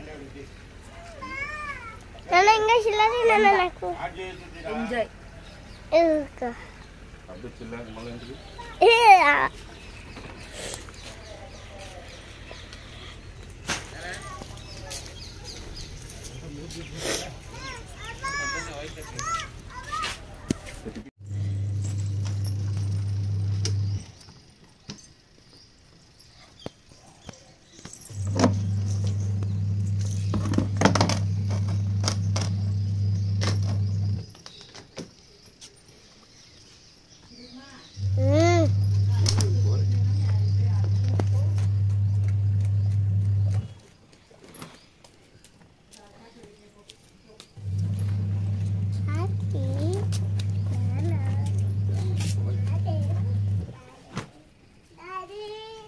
నాన్న ఇంకా చిల్లరి నాన్న నాకు ఎంజాయ్ ఇంకా అప్పుడు చిల్లర మళ్ళీ ఎందుకు మ్మ్. హ్యాపీ నాన్న. డాడీ. డాడీ.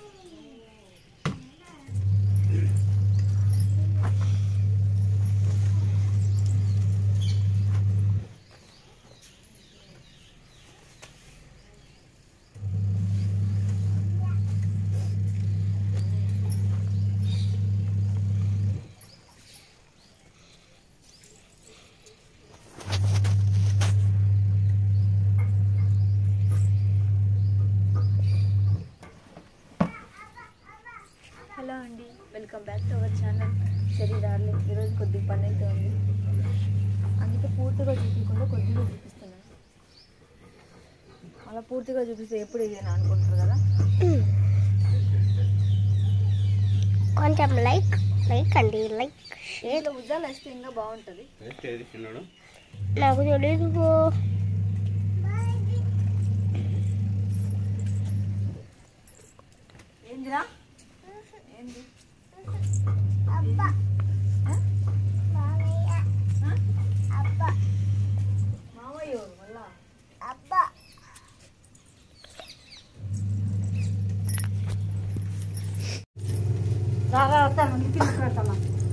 హలో అండి welcome back to our channel సరే డార్లింగ్ ఈరోజు కొద్దిగా పని అయితే ఉంది అందుకే పూర్తిగా చూపించకుండా కొద్దిగా చూపిస్తున్నాను అలా పూర్తిగా చూపిస్తే ఎప్పుడు ఇదేనా అనుకుంటారు కదా కొంచెం లైక్ లైక్ అండి లైక్ షేర్ ఏదో ఉద్దాలు వేస్తే ఇంకా బాగుంటుంది టేస్ట్ ఏది తిన్నాడు నాకు తెలీదు పో. ఏందిరా ఏంది అబ్బా ఆ? మామయ్య ఆ? అబ్బా మామయ్య ఎవరు మళ్ళా అబ్బా రాగా వస్తాను టిఫిన్ పెడతాను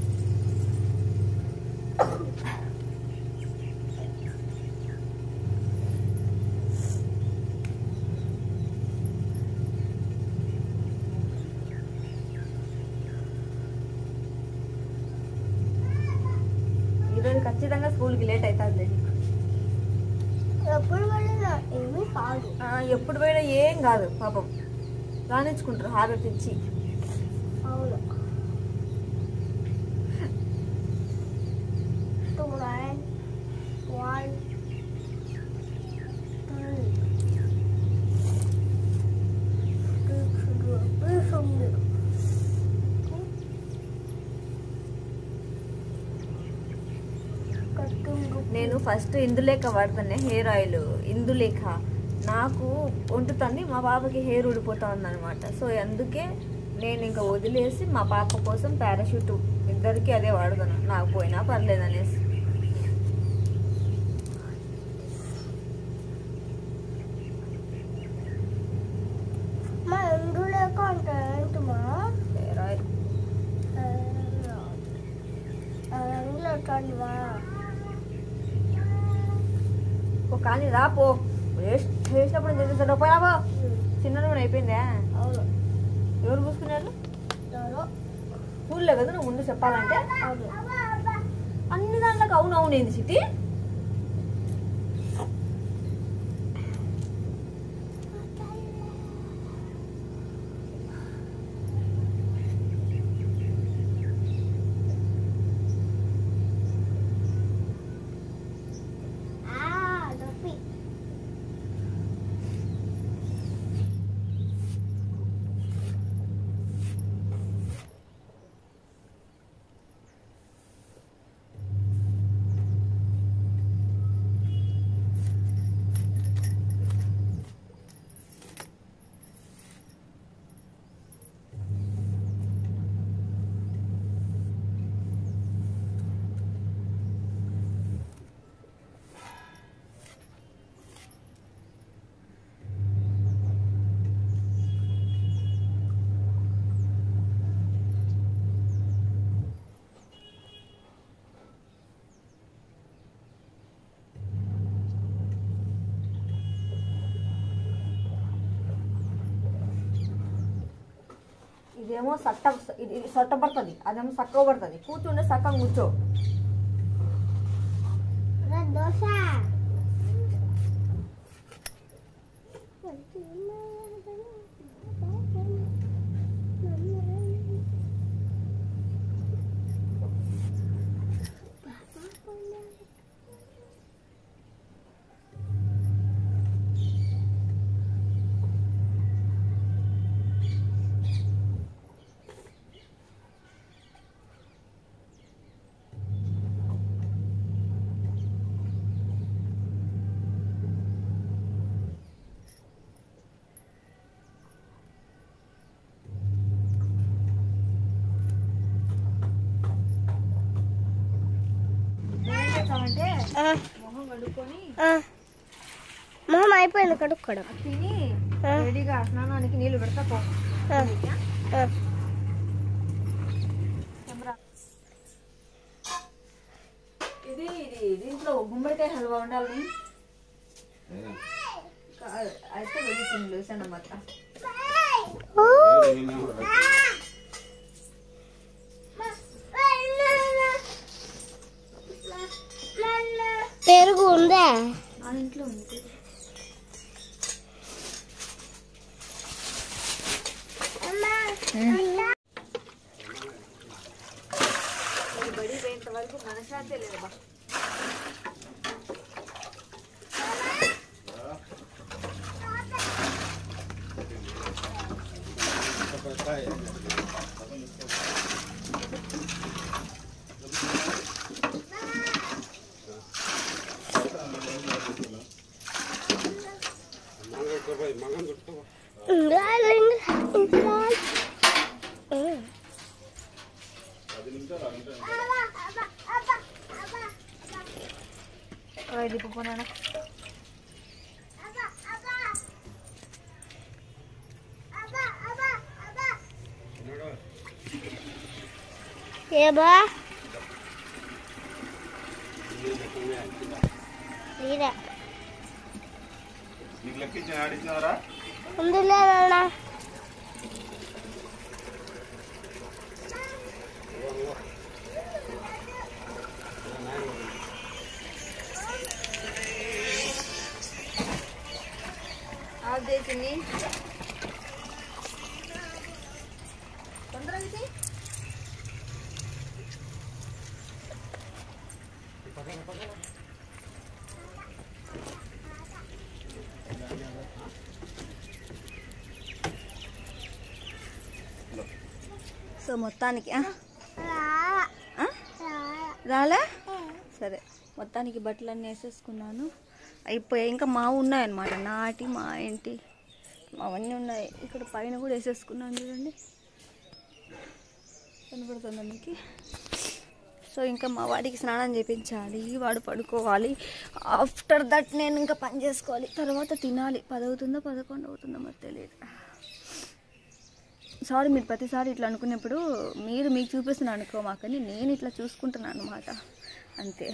ఈరోజు ఖచ్చితంగా స్కూల్కి లేట్ అవుతుంది ఎప్పుడు వెళ్ళినా ఏమీ కాదు ఎప్పుడు పోయినా ఏం కాదు పాపం రాణించుకుంటారు హారతి ఇచ్చి అవును టూ నైన్ వన్ నేను ఫస్ట్ ఇందులేఖ వాడుతానే హెయిర్ ఆయిల్ ఇందులేఖ నాకు వంటుతుంది మా పాపకి హెయిర్ ఊడిపోతా ఉందన్నమాట సో అందుకే నేను ఇంకా వదిలేసి మా పాప కోసం పారాషూట్ ఇద్దరికి అదే వాడుతాను నాకు పోయినా పర్లేదు అనేసి మా ఇందు లేక అంటే ఏంటమ్మా హెయిర్ ఆయిల్ అందులో చూడవా ఓ కానీ రా పో వేస్ట్ చేసినప్పుడు చేసేసాడు పోయా పో చిన్న కూడా అయిపోయిందా అవును ఎవరు పూసుకున్నారు ఎవరో ఊళ్ళో కదా నువ్వు ముందు చెప్పాలంటే అవును అన్ని దాంట్లోకి అవును అవును ఏంది చిట్టి ఆ నొప్పి ఇదేమో సట్ట ఇది ఇది సొట్ట పడుతుంది అదేమో సక్క పడుతుంది కూర్చుంటే సక్క కూర్చో రా దోశ ఏం చేస్తామంటే మొహం కడుక్కొని మొహం అయిపోయింది కడుక్కోవడం తిని ఆ. రెడీగా స్నానానికి నీళ్లు పెడతా పో ఆ. ఆ. కెమెరా. ఇది ఇది దీంట్లో గుమ్మడికాయ హల్వా ఉండాలి కా- అయితే వెళ్తుంది లూసన్నమాట ఓ. పెరుగు ఉందా నా ఇంట్లో ఉంది ఈ బడి పోయేంత వరకు మనశ్శాంతి లేదు బా మగం కొట్టుకో ఇది పోనా ఏబా లేదా నీకు లెక్కించిన ఆడిచ్చినారా ఉందిలే నాన్న ఆఫ్ చేసింది తొందరగా తీ. సో మొత్తానికి ఆ? ఆ? రాలే సరే మొత్తానికి బట్టలన్నీ వేసేసుకున్నాను అయిపోయాయి ఇంకా మా ఉన్నాయన్నమాట నాటి మా ఏంటి అవన్నీ ఉన్నాయి ఇక్కడ పైన కూడా వేసేసుకున్నాను చూడండి కనబడుతుందా మీకు సో ఇంకా మా వాడికి స్నానం చేయించాలి వాడు పడుకోవాలి ఆఫ్టర్ దట్ నేను ఇంకా పని చేసుకోవాలి తర్వాత తినాలి పది అవుతుందో పదకొండు అవుతుందో మరి తెలియదు సారీ మీరు ప్రతిసారి ఇట్లా అనుకున్నప్పుడు మీరు మీకు చూపిస్తున్నాను అనుకో మాకని నేను ఇట్లా చూసుకుంటున్నాను అనమాట అంతే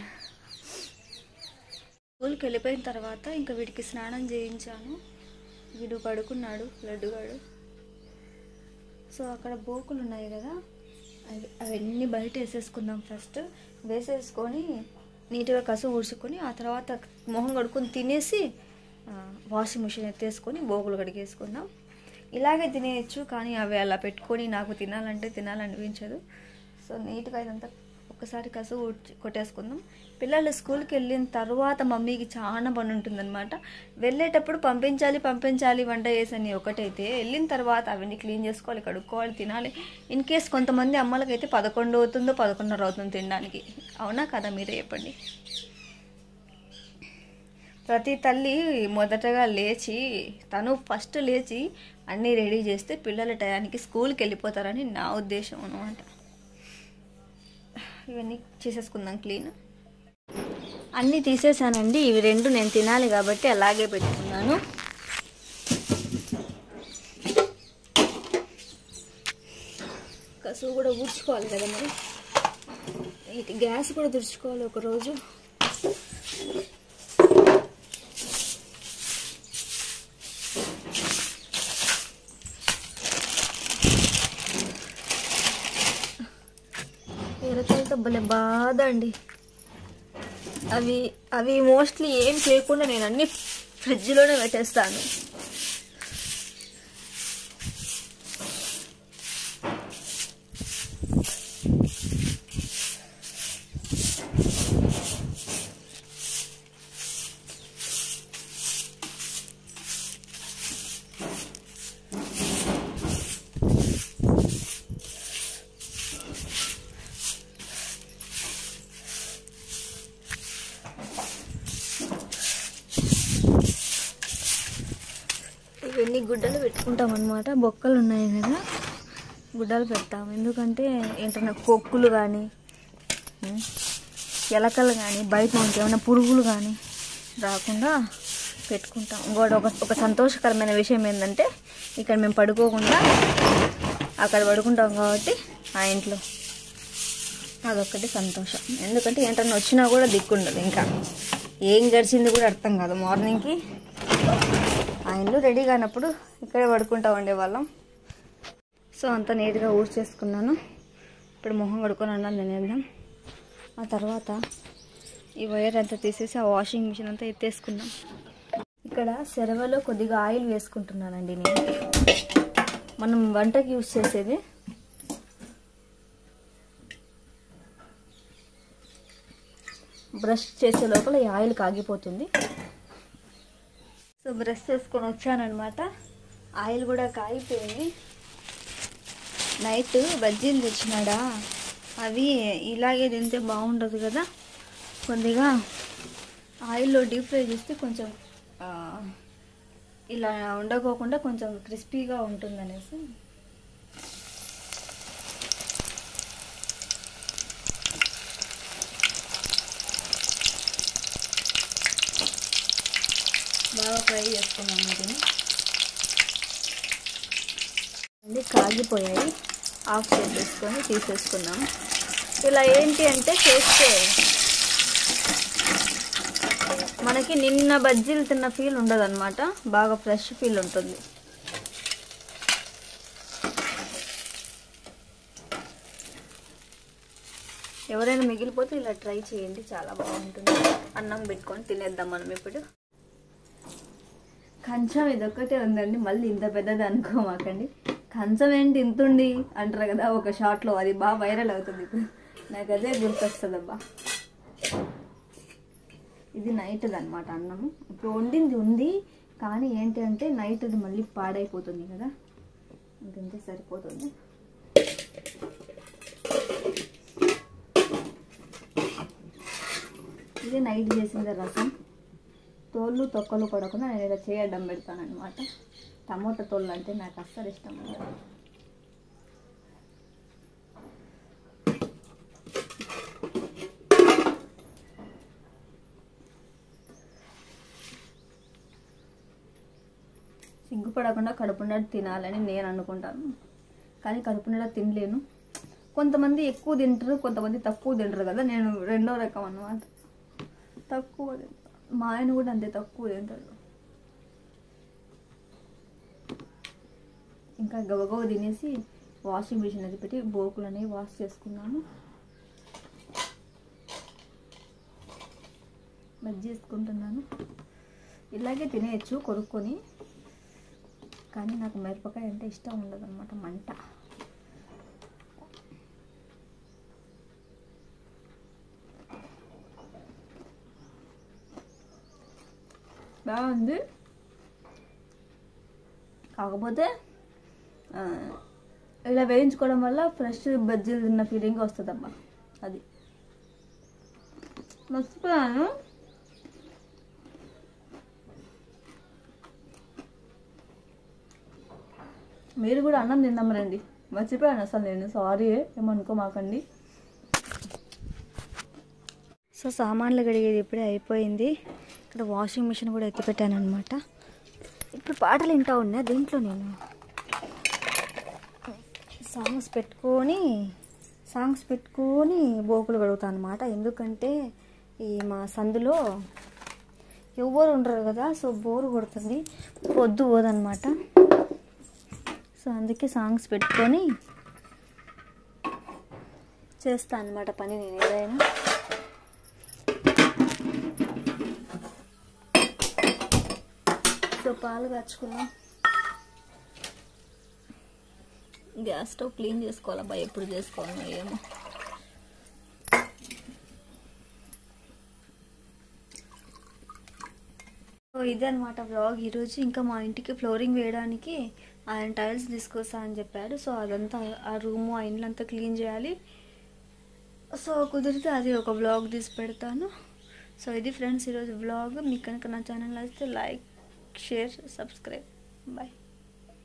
స్కూల్కి వెళ్ళిపోయిన తర్వాత ఇంకా వీడికి స్నానం చేయించాను వీడు పడుకున్నాడు లడ్డుగాడు సో అక్కడ బోకులు ఉన్నాయి కదా అవి అవన్నీ బయట వేసేసుకుందాం ఫస్ట్ వేసేసుకొని నీట్గా కసు ఊడ్చుకొని ఆ తర్వాత మొహం కడుక్కొని తినేసి ఆ, వాషింగ్ మిషన్ ఎత్తేసుకొని బోకులు కడిగేసుకుందాం ఇలాగే తినేయచ్చు కానీ అవి అలా పెట్టుకొని నాకు తినాలంటే తినాలనిపించదు సో నీట్గా ఇదంతా ఒక్కసారి కసు ఊడ్చి కొట్టేసుకుందాం పిల్లలు స్కూల్కి వెళ్ళిన తర్వాత మమ్మీకి చాలా పని ఉంటుందన్నమాట వెళ్ళేటప్పుడు పంపించాలి పంపించాలి వంట చేసని ఒకటైతే వెళ్ళిన తర్వాత అవన్నీ క్లీన్ చేసుకోవాలి కడుక్కోవాలి తినాలి ఇన్ కేస్ కొంతమంది అమ్మలకైతే పదకొండు అవుతుందో పదకొండున్నర అవుతుందో తినడానికి అవునా కదా మీరే చెప్పండి ప్రతి తల్లి మొదటగా లేచి తను ఫస్ట్ లేచి అన్నీ రెడీ చేస్తే పిల్లల టయానికి స్కూల్కి వెళ్ళిపోతారని నా ఉద్దేశం అనమాట ఇవన్నీ చేసేసుకుందాం క్లీన్ అన్నీ తీసేసానండి ఇవి రెండు నేను తినాలి కాబట్టి అలాగే పెట్టుకున్నాను కసువు కూడా ఊడ్చుకోవాలి కదా మరి ఇది గ్యాస్ కూడా తుడుచుకోవాలి ఒకరోజు నాకైతే భలే బాధ అండి అవి అవి మోస్ట్లీ ఏం చేయకుండా నేను అన్ని ఫ్రిడ్జ్లోనే పెట్టేస్తాను ఇవన్నీ గుడ్డలు పెట్టుకుంటాం అనమాట బొక్కలు ఉన్నాయి కదా గుడ్డలు పెడతాం ఎందుకంటే ఏంటన్నా కొక్కులు కానీ ఎలకలు కానీ బయట నుంచి ఏమైనా పురుగులు కానీ రాకుండా పెట్టుకుంటాం ఇంకోటి ఒక ఒక సంతోషకరమైన విషయం ఏంటంటే ఇక్కడ మేము పడుకోకుండా అక్కడ పడుకుంటాం కాబట్టి ఆ ఇంట్లో అదొక్కటి సంతోషం ఎందుకంటే ఏంటన్నా వచ్చినా కూడా దిక్కుండదు ఇంకా ఏం గడిచింది కూడా అర్థం కాదు మార్నింగ్కి ఆ ఇల్లు రెడీ కానప్పుడు ఇక్కడే పడుకుంటా ఉండేవాళ్ళం సో అంతా నీట్గా ఊడ్చేసుకున్నాను ఇప్పుడు మొహం కడుక్కొని అన్నాను తినేద్దాం ఆ తర్వాత ఈ వైర్ అంతా తీసేసి ఆ వాషింగ్ మిషన్ అంతా ఎత్తేసుకున్నాం ఇక్కడ సెరవలో కొద్దిగా ఆయిల్ వేసుకుంటున్నానండి నేను మనం వంటకి యూజ్ చేసేది బ్రష్ చేసే లోపల ఈ ఆయిల్ కాగిపోతుంది సో బ్రష్ చేసుకొని వచ్చానమాట ఆయిల్ కూడా కాగిపోయింది నైట్ బజ్జీలు తెచ్చినాడా అవి ఇలాగే తింటే బాగుండదు కదా కొద్దిగా ఆయిల్లో డీప్ ఫ్రై చేస్తే కొంచెం ఆ, ఇలా ఉండకోకుండా కొంచెం క్రిస్పీగా ఉంటుందనేసి బాగా ఫ్రై చేసుకున్నాం వీటిని అన్నీ కాగిపోయాయి ఆఫ్ చేసేసుకొని తీసేసుకున్నాం ఇలా ఏంటి అంటే చేస్తే మనకి నిన్న బజ్జీలు తిన్న ఫీల్ ఉండదు అనమాట బాగా ఫ్రెష్ ఫీల్ ఉంటుంది ఎవరైనా మిగిలిపోతే ఇలా ట్రై చేయండి చాలా బాగుంటుంది అన్నం పెట్టుకొని తినేద్దాం మనం ఇప్పుడు కంచం ఇదొక్కటే ఉందండి మళ్ళీ ఇంత పెద్దది అనుకోమాకండి కంచం ఏంటి ఇంతుంది అంటారు కదా ఒక షార్ట్లో అది బాగా వైరల్ అవుతుంది ఇప్పుడు నాకు అదే గుర్తొస్తుంది అబ్బా ఇది నైట్ది అనమాట అన్నము ఇప్పుడు వండింది ఉంది కానీ ఏంటి అంటే నైట్ది మళ్ళీ పాడైపోతుంది కదా ఇంకంతే సరిపోతుంది ఇది నైట్ చేసిన రసం తోళ్ళు తొక్కలు పడకుండా నేను ఇలా చేయడం పెడతాను అనమాట టమోటా తోళ్ళు అంటే నాకు అస్సలు ఇష్టం ఉండదు సిగ్గుపడకుండా కడుపుండా తినాలని నేను అనుకుంటాను కానీ కడుపుండా తినలేను కొంతమంది ఎక్కువ తింటారు కొంతమంది తక్కువ తింటారు కదా నేను రెండో రకం అన్నమాట తక్కువ తింటా మా ఆయన కూడా అంతే తక్కువ తింటాడు ఇంకా గబగబ తినేసి వాషింగ్ మిషన్ అది పెట్టి బోకులు అనేవి వాష్ చేసుకున్నాను బజ్జీ చేసుకుంటున్నాను ఇలాగే తినేయచ్చు కొనుక్కొని కానీ నాకు మిరపకాయ అంటే ఇష్టం ఉండదు అనమాట మంట బాగుంది కాకపోతే ఆ, ఇలా వేయించుకోవడం వల్ల ఫ్రెష్ బజ్జీలు తిన్న ఫీలింగ్ వస్తుందమ్మా అది మర్చిపోయాను మీరు కూడా అన్నం తిందాం రండి మర్చిపోయాను అసలు నేను సారీ ఏమనుకోమాకండి సో సామాన్లు కడిగేది ఇప్పుడే అయిపోయింది ఇక్కడ వాషింగ్ మిషన్ కూడా ఎత్తి పెట్టాను అనమాట ఇప్పుడు పాటలు వింటా ఉన్నా దీంట్లో నేను సాంగ్స్ పెట్టుకొని సాంగ్స్ పెట్టుకొని బోకులు కడుగుతాను అనమాట ఎందుకంటే ఈ మా సందులో ఎవ్వరు ఉండరు కదా సో బోరు కొడుతుంది పొద్దు పోదనమాట సో అందుకే సాంగ్స్ పెట్టుకొని చేస్తాను అనమాట పని నేను ఏదైనా సో పాలు కాచుకున్నాం గ్యాస్ స్టవ్ క్లీన్ చేసుకోవాలబ్బా ఎప్పుడు చేసుకోవాలో ఏమో సో ఇదే అనమాట వ్లాగ్ ఈరోజు ఇంకా మా ఇంటికి ఫ్లోరింగ్ వేయడానికి ఆయన టైల్స్ తీసుకొస్తా అని చెప్పాడు సో అదంతా ఆ రూము ఆ ఇండ్లంతా క్లీన్ చేయాలి సో కుదిరితే అది ఒక వ్లాగ్ తీసి పెడతాను సో ఇది ఫ్రెండ్స్ ఈరోజు వ్లాగ్ మీకు కనుక నా ఛానల్ అయితే లైక్ షేర్ సబ్స్క్రైబ్ బాయ్